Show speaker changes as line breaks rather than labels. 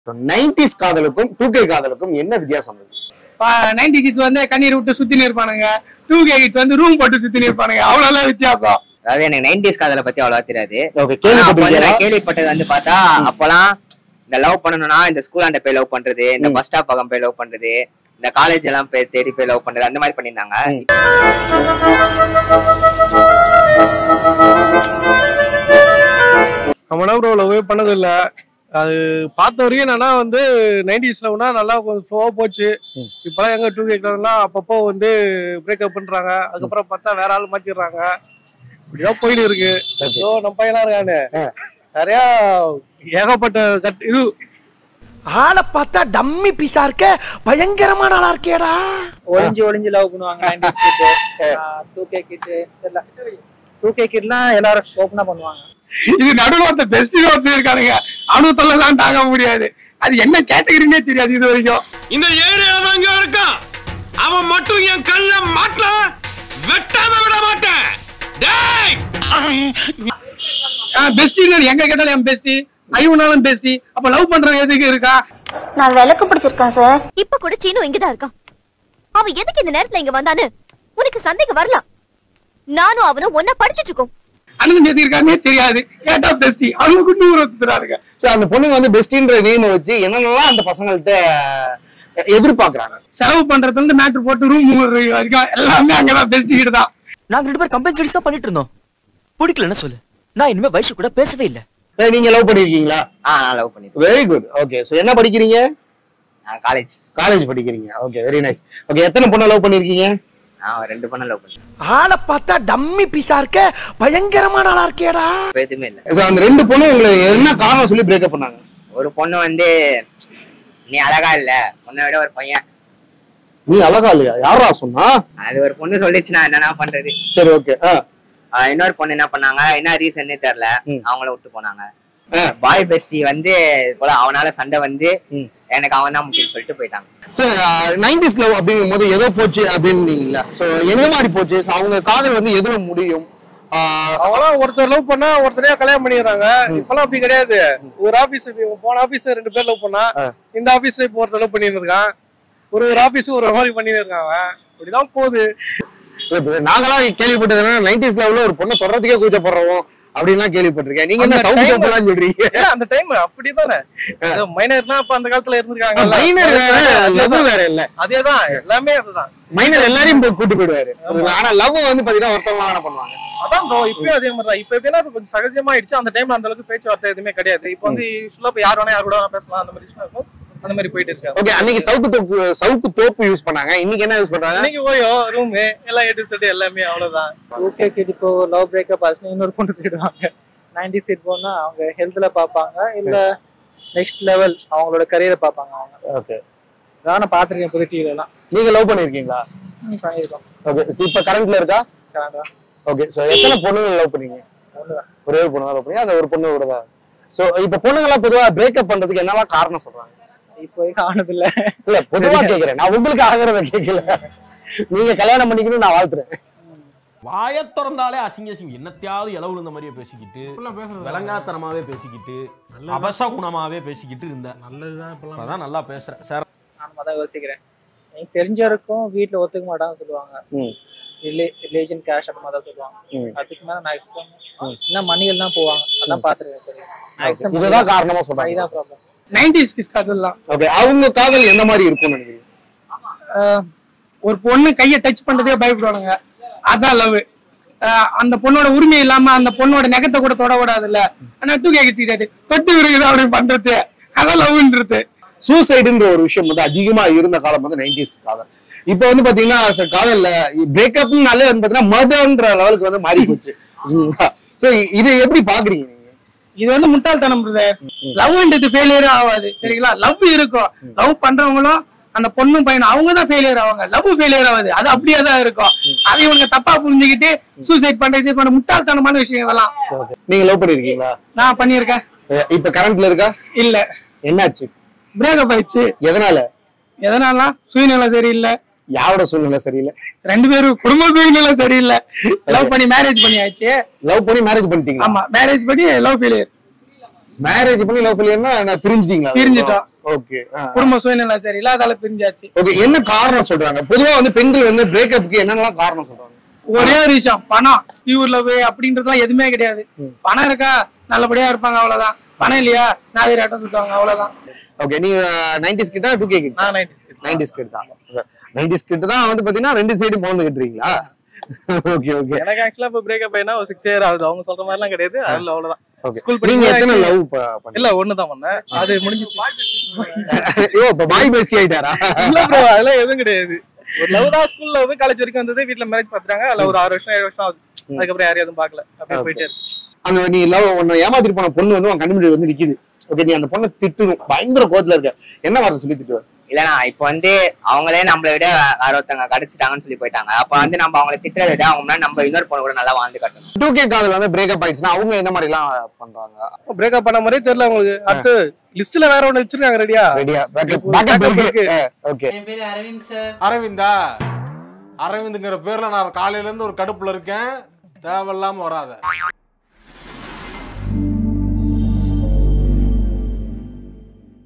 Nineties காதலுக்கும் two K காதலுக்கும் என்ன வித்தியாசம் இருக்கு
நைன்டி கிட்ஸ் வந்து கண்ணீர் விட்டு சுத்தி இருப்பானுங்க டூ கே கிட்ஸ் வந்து ரூம் போட்டு சுத்தி இருப்பானுங்க அவ்வளவுதான் வித்தியாசம்
அதாவது எனக்கு நைன்டிஸ் காதலை பத்தி அவ்வளவா தெரியாது
ஓகே
ஆனா அப்போ வந்து
கேள்விப்பட்டிருக்கீங்களா
நான் கேள்விப்பட்டது வந்து பார்த்தா அப்போலாம் இந்த லவ் பண்ணணும்னா இந்த ஸ்கூல் ஆண்ட போய் லவ் பண்றது இந்த
ம்.
பஸ் ஸ்டாப் பக்கம் போய் லவ் பண்றது இந்த காலேஜ் எல்லாம் போய் தேடி போய் லவ் பண்றது அந்த மாதிரி பண்ணியிருந்தாங்க
ம்.
நம்மளாம் ப்ரோ லவ்வே பண்ணது இல்ல அது பார்த்த வரைக்கும் என்னன்னா வந்து நைன்டிஸ் லவ்னா நல்லா கொஞ்சம் ஸ்லோவா போச்சு
ம்.
இப்பெல்லாம் எங்க டூ கேட்கலாம் அப்பப்போ வந்து பிரேக்கப் பண்றாங்க அதுக்கப்புறம் பார்த்தா வேற ஆள் மாத்திடுறாங்க இப்படிதான் போயிட்டு இருக்கு
Okay.
ஸோ நம்ம பையனா இருக்கானு
ஆ.
நிறைய ஏகப்பட்ட கட் இது
ஆளை பார்த்தா டம்மி பீஸா இருக்க பயங்கரமான ஆளா இருக்கேடா
ஒளிஞ்சு ஒளிஞ்சு லவ் பண்ணுவாங்க nineties kid two K kid two K கிட்லாம் எல்லாரும் ஓப்பனா பண்ணுவாங்க
இது நடுவில் ஒருத்த பெஸ்ட் ஒருத்தர் இருக்கானுங்க அவனு தொல்லலாம் தாங்க முடியாது அது என்ன கேட்டகரினே தெரியாது இது வரைக்கும்
இந்த ஏரியால தான் இங்க இருக்கான் அவன் மட்டும் என் கல்ல மாட்டல வெட்டாம விட மாட்டேன் டேய்
பெஸ்டி எங்க கேட்டாலும் என் பெஸ்டி ஐவனாலும் பெஸ்டி அப்ப லவ் பண்றவன் எதுக்கு இருக்கா
நான் விளக்கு பிடிச்சிருக்கேன் சார்
இப்ப கூட சீனு இங்கதான் இருக்கான் அவன் எதுக்கு இந்த நேரத்துல இங்க வந்தான்னு உனக்கு சந்தேகம் வரலாம் நானும் அவனும் ஒன்னா படிச்சிட்டு இருக்கோம்
அண்ணன் எது இருக்காருன்னே தெரியாது கேட்டா பெஸ்டி அவனுக்கு நூறு ஒத்துறாருங்க
சோ அந்த பொண்ணுங்க வந்து பெஸ்டின்ற நேம் வச்சு என்னென்னலாம் அந்த பசங்கள்ட்ட எதிர்பார்க்கறாங்க
செலவு பண்றதுல இருந்து மேட்ரு போட்டு ரூம் வரைக்கும் எல்லாமே அங்கதான் பெஸ்டி கிட்ட தான்
நாங்க ரெண்டு பேரும் கம்பெனி ஸ்டடிஸ் தான் பண்ணிட்டு இருந்தோம் பிடிக்கலன்னு சொல்லு நான் இனிமே வயசு கூட பேசவே இல்ல
ஏய், நீங்க லவ் பண்ணிருக்கீங்களா
ஆ நான் லவ் பண்ணிருக்கேன்
வெரி குட் ஓகே சோ என்ன படிக்கிறீங்க
நான் காலேஜ்
காலேஜ் படிக்கிறீங்க ஓகே வெரி நைஸ் ஓகே எத்தனை பொண்ணை லவ் பண்ணிருக்கீங்க
நான் ரெண்டு பொண்ணு லவ் பண்ணேன்
ஆளை பார்த்தா டம்மி பீஸா இருக்க பயங்கரமான ஆளா இருக்கேடா
இப்ப எதுவுமே இல்லை
சோ அந்த ரெண்டு பொண்ணும் உங்களை என்ன காரணம் சொல்லி பிரேக்கப் பண்ணாங்க
ஒரு பொண்ணு வந்து நீ அழகா இல்ல உன்னை விட ஒரு பையன்
நீ அழகா இல்லையா யாரா சொன்னா
அது ஒரு பொண்ணு சொல்லிச்சு நான் என்னன்னா பண்றது
சரி ஓகே
ஆஹ் இன்னொரு பொண்ணு என்ன பண்ணாங்க என்ன ரீசன்னே தெரியல
ம்.
அவங்கள விட்டு போனாங்க
ஆ.
பாய் பெஸ்டி வந்து இது போல அவனால சண்டை வந்து
ம்.
எனக்கு அவன் தான் முக்கியம் சொல்லிட்டு போயிட்டாங்க
சோ நைன்டிஸ் லவ் அப்படிங்கும் போது ஏதோ போச்சு அப்படின்னு இல்ல சோ எந்த மாதிரி போச்சு So, அவங்க காதல் வந்து எதுல முடியும் ஆஹ்
அவங்களாம் ஒருத்தர் லவ் பண்ணா ஒருத்தரையா கல்யாணம் பண்ணிடுறாங்க இப்பெல்லாம் அப்படி கிடையாது ஒரு ஆபீஸ் போன ஆபீஸ் ரெண்டு பேர் லவ் பண்ணா
ஆ.
இந்த ஆபீஸ்ல இப்போ ஒருத்தர் லவ் பண்ணிட்டு இருக்கான் ஒரு ஒரு ஆபீஸ் ஒரு மாதிரி பண்ணிட்டு இருக்கான் அவன் இப்படிதான் போகுது
இப்ப நாங்களாம் கேள்விப்பட்டது என்னன்னா நைன்டிஸ் லவ்ல ஒரு பொண்ணை தொடர்றதுக்கே கூச்சப்படுறோம் அப்படின்லாம் கேள்விப்பட்டிருக்கேன் நீங்க என்ன
அந்த
சவுண்ட்
time-
தப்பெல்லாம் சொல்றீங்க
ஏன் அந்த டைம் அப்படிதானே மைனர்னா அப்ப அந்த காலத்துல இருந்திருக்காங்க
மைனர் வேற லவ் வேற இல்ல
அதேதான் எல்லாமே அதுதான்
மைனர் எல்லாரையும் போய் கூட்டு போயிடுவாரு ஆனா லவ் வந்து பாத்தீங்கன்னா ஒருத்தவங்க தானே பண்ணுவாங்க
அதான் ப்ரோ இப்பயும் அதே மாதிரி தான் இப்ப எப்படின்னா இப்ப கொஞ்சம் சகஜமா ஆயிடுச்சு அந்த டைம்ல அந்த அளவுக்கு பேச்சுவார்த்தை எதுவுமே கிடையாது இப்போ வந்து யூஸ்வலா இப்ப யார் வேணா யார் கூட வேணா பேசலாம் அந்த மாதிரி விஷயம் இருக்கும் அந்த மாதிரி போயிட்டு இருக்காங்க
ஓகே அன்னைக்கு சவுக்கு தோப்பு சவுக்கு தோப்பு யூஸ் பண்ணாங்க இன்னைக்கு என்ன யூஸ் பண்றாங்க
இன்னைக்கு ஓயோ ரூம் எல்லாம் எட்டு செட் எல்லாமே அவ்வளவுதான்
டூ கே கிட் இப்போ லவ் பிரேக்கப் ஆச்சுன்னா இன்னொரு பொண்ணு போயிடுவாங்க நைன்டி சீட் போனா அவங்க ஹெல்த்ல பார்ப்பாங்க இல்ல நெக்ஸ்ட் லெவல் அவங்களோட கரியரை பார்ப்பாங்க அவங்க
ஓகே
நான் பார்த்துருக்கேன் புது டிவில எல்லாம்
நீங்க லவ் பண்ணிருக்கீங்களா
ம், பண்ணியிருக்கோம்
ஓகே இப்ப கரண்ட்ல இருக்கா
கரெக்டா
ஓகே சோ எத்தனை பொண்ணுங்க லவ் பண்ணீங்க
ஒண்ணுதான்
ஒரே ஒரு பொண்ணு லவ் பண்ணி அந்த ஒரு பொண்ணு கூட தான் சோ இப்ப பொண்ணுங்கலாம் பொதுவா பிரேக்கப் பண்றதுக்கு என்னெல்லாம் காரணம் சொல்றாங்க
இப்போ வரைக்கும் ஆனது இல்ல
இல்ல பொதுவா கேக்குறேன் நான் உங்களுக்கு ஆகிறத கேட்கல நீங்க கல்யாணம் பண்ணிக்கணும் நான் வாழ்த்துறேன்
வாய திறந்தாலே அசிங்க அசிங்க என்னத்தையாவது இளவு இருந்த மாதிரியே பேசிக்கிட்டு விளங்காத்தனமாவே பேசிக்கிட்டு அபச குணமாவே பேசிக்கிட்டு இருந்தேன் நல்லதுதான் இப்பதான் நல்லா பேசுறேன் சார்
நான் தான் யோசிக்கிறேன் எனக்கு தெரிஞ்சவருக்கும் வீட்ல ஒத்துக்க மாட்டாங்கன்னு சொல்லுவாங்க
ம்.
ரிலேஷன் கேஷ் அந்த மாதிரி தான் சொல்லுவாங்க
ம்.
அதுக்கு மேல மேக்ஸிமம் இன்னும் மணிகள் தான் போவாங்க அதான் பாத்துருக்கேன் சரி மேக்ஸிமம்
இதுதான் காரணமா சொல்றாங்க
இதுதான் ப்ராப்ளம்
நைன்டிஸ் கிஸ் அதெல்லாம்
ஓகே அவங்க காதல் எந்த மாதிரி இருக்கும்னு நினைக்கிறீங்க
ஒரு பொண்ணு கையை டச் பண்றதே பயப்படுவானுங்க அதான் லவ் அந்த பொண்ணோட உரிமை இல்லாம அந்த பொண்ணோட நெகத்தை கூட தொட விடாது இல்ல ஆனா டூ கேட்க கிடையாது தொட்டு விடுகிறது அப்படி பண்றது அதான் லவ்ன்றது
சூசைடுன்ற ஒரு விஷயம் வந்து அதிகமா இருந்த காலம் வந்து நைன்டிஸ் காதல் இப்போ வந்து பாத்தீங்கன்னா ச- காதல்ல பிரேக்கப்னாலே வந்து பாத்தீங்கன்னா மர்டர்ன்ற லெவலுக்கு வந்து மாறி போச்சு சோ இது எப்படி பாக்குறீங்க நீங்க
இது வந்து முட்டாள்தனம் லவ்ன்றது ஃபெயிலியரே ஆகாது சரிங்களா லவ் இருக்கும் லவ் பண்றவங்களும் அந்த பொண்ணும் பையனும் அவங்க தான் ஃபெயிலியர் ஆவாங்க லவ் ஃபெயிலியர் ஆகாது அது அப்படியே தான் இருக்கும் அதை இவங்க தப்பா புரிஞ்சுக்கிட்டு சூசைட் பண்றது இது பண்ண முட்டாள்தனமான விஷயம் இதெல்லாம்
நீங்க லவ் பண்ணிருக்கீங்களா
நான் பண்ணியிருக்கேன்
அஹ் இப்ப கரண்ட்ல இருக்கா
இல்ல
என்னாச்சு
பிரேக்கப் ஆயிடுச்சு
எதனால
எதனால சுயநிலை சரியில்லை
யாரோட சூழ்நிலை சரியில்லை
ரெண்டு பேரும் குடும்ப சூழ்நிலை சரியில்லை லவ் பண்ணி மேரேஜ் பண்ணியாச்சு
லவ் பண்ணி மேரேஜ் பண்ணிட்டீங்களா
ஆமா மேரேஜ் பண்ணி லவ் ஃபெயிலியர்
மேரேஜ் பண்ணி லவ் ஃபெயிலியர்னா நான் பிரிஞ்சிட்டீங்களா
பிரிஞ்சிட்டோம்
ஓகே
குடும்ப சூழ்நிலை சரியில்லை அதால பிரிஞ்சாச்சு
ஓகே என்ன காரணம் சொல்றாங்க பொதுவா வந்து பெண்கள் வந்து பிரேக்கப்புக்கு என்னென்னலாம் காரணம் சொல்றாங்க
ஒரே ஒரு விஷயம் பணம் பியூர் லவ் அப்படின்றதுலாம் எதுவுமே கிடையாது பணம் இருக்கா நல்லபடியா இருப்பாங்க அவ்வளவுதான் பணம் இல்லையா நாதிரி ஆட்டம் சுத்துவாங்க அவ்வளவுதான்
ஓகே நீங்க நைன்டிஸ் கிட்ட டூ கே கிட்ட
நான் நைன்டிஸ்
நைன்டிஸ் கிட்ட தான் நைன்டிஸ் கிட்ட தான் வந்து பாத்தீங்கன்னா ரெண்டு சைடு மோந்து கட்டுறீங்களா ஓகே ஓகே
எனக்கு ஆக்சுவலா இப்ப பிரேக்கப் ஆயினா ஒரு சிக்ஸ் இயர் ஆகுது அவங்க சொல்ற மாதிரி எல்லாம் கிடையாது அதுல அவ்வளவுதான்
ஓகே
ஸ்கூல்
நீங்க எத்தனை
படிக்கும்
லவ் பண்ணீங்க
இல்ல ஒண்ணுதான் பண்ணேன் அது முடிஞ்சு
ஐயோ இப்ப பாய் பெஸ்டி ஆயிட்டாரா
இல்ல ப்ரோ அதெல்லாம் எதுவும் கிடையாது ஒரு லவ் தான் ஸ்கூல் லவ் காலேஜ் வரைக்கும் வந்தது வீட்ல மேரேஜ் பாத்துறாங்க அதுல ஒரு ஆறு வருஷம் ஏழு வருஷம் ஆகுது அதுக்கப்புறம் யாரையும் எதுவும் பாக்கல அப்படியே போயிட்டே இருக்கு
அந்த நீ லவ் உன்னை ஏமாத்திட்டு போன பொண்ணு வந்து உன் கண்ணு முன்னாடி வந்து நிக்குது ஓகே நீ அந்த பொண்ணை திட்டணும் பயங்கர கோவத்துல இருக்க என்ன வார்த்தை சொல்லி திட்டுவ
இல்லனா இப்ப வந்து அவங்களே நம்மளை விட வேற ஒருத்தவங்க கிடைச்சிட்டாங்கன்னு சொல்லி போயிட்டாங்க அப்ப வந்து நம்ம அவங்கள திட்டுறதை விட அவங்க முன்னாடி நம்ம இன்னொரு பொண்ணு கூட நல்லா வாழ்ந்து காட்டணும்
டூ கே காதல் வந்து பிரேக்கப் ஆயிடுச்சுன்னா அவங்க என்ன மாதிரி எல்லாம் பண்றாங்க
பிரேக்கப் பண்ண மாதிரியே தெரியல உங்களுக்கு அடுத்து லிஸ்ட்ல வேற ஒண்ணு வச்சிருக்காங்க ரெடியா
ரெடியா பேக்கப்
Backup
பேக்கப்
இருக்கு.
இருக்கு ஓகே
என் பேரு அரவிந்த் சார்
அரவிந்தா அரவிந்துங்கிற பேர்ல நான் காலையில இருந்து ஒரு கடுப்புல இருக்கேன் தேவையில்லாம வராத